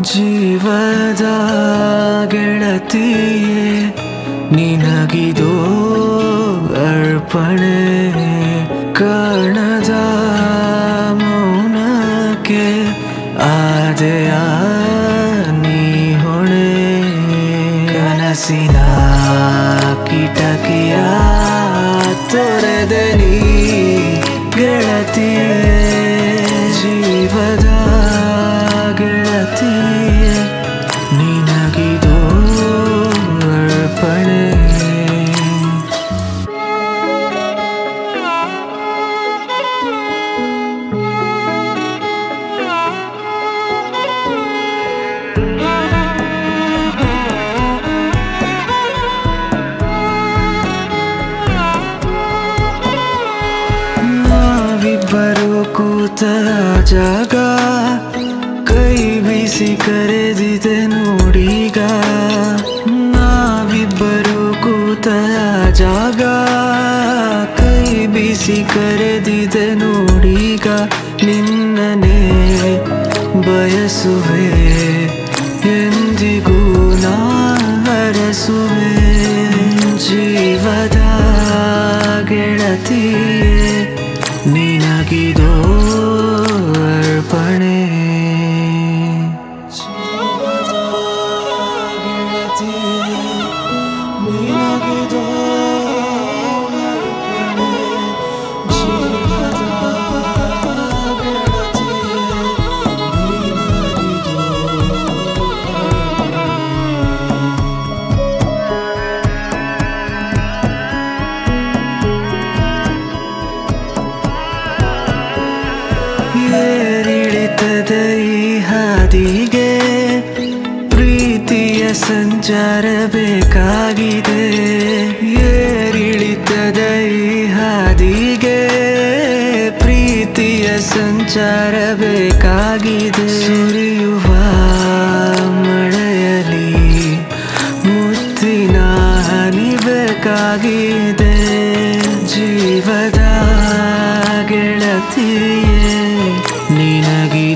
ಜೀವದ ಗೆಳತಿಯೇ ನಿನಗಿದೋ ಅರ್ಪಣೆ ಕಾಣದ ಮೌನಕ್ಕೆ ಆದೆಯ ನೀ ಹೊಣೆ ಕನಸಿನ ಕಿಟಕಿಯ ತೊರೆದೆ ನೀ ಗೆಳತಿಯೇ ಜೀವದ ಗೆಳತಿಯೇ ನಿನಗಿದೋ ಅರ್ಪಣೆ ನಾವಿಬ್ಬರು ಕೂತ ಜಾಗ ಕೈ ಬೀಸಿ ಕರೆದಿದೆ ನೋಡೀಗ ನಾವಿಬ್ಬರು ಕೂತ ಜಾಗ ಕೈ ಬೀಸಿ ಕರೆದಿದೆ ನೋಡೀಗ ನಿನ್ನನೆ ಬಯಸುವೆ ಎಂದಿಗೂ ನಾ ಹರಸುವೆ ಜೀವದ ಗೆಳತಿಯೇ ನಿನಗಿದೋ ಅರ್ಪಣೆ ಜೀವದ ಗೆಳತಿಯೇ ನಿನಗಿದೋ ಅರ್ಪಣೆ ಜೀವದ ಗೆಳತಿಯೇ ನಿನಗಿದೋ ಏರಿಳಿತದ ಈ ಹಾದಿಗೆ ಪ್ರೀತಿಯ ಸಂಚಾರ ಬೇಕಾಗಿದೆ ಏರಿಳಿತದ ಈ ಹಾದಿಗೆ ಪ್ರೀತಿಯ ಸಂಚಾರ ಬೇಕಾಗಿದೆ ಸುರಿಯುವ ಮಳೆಯಲಿ ಮುತ್ತಿನ ಹನಿ ಬೇಕಾಗಿದೆ ಜೀವದ ಗೆಳತಿಯೇ ನಿನಗಿ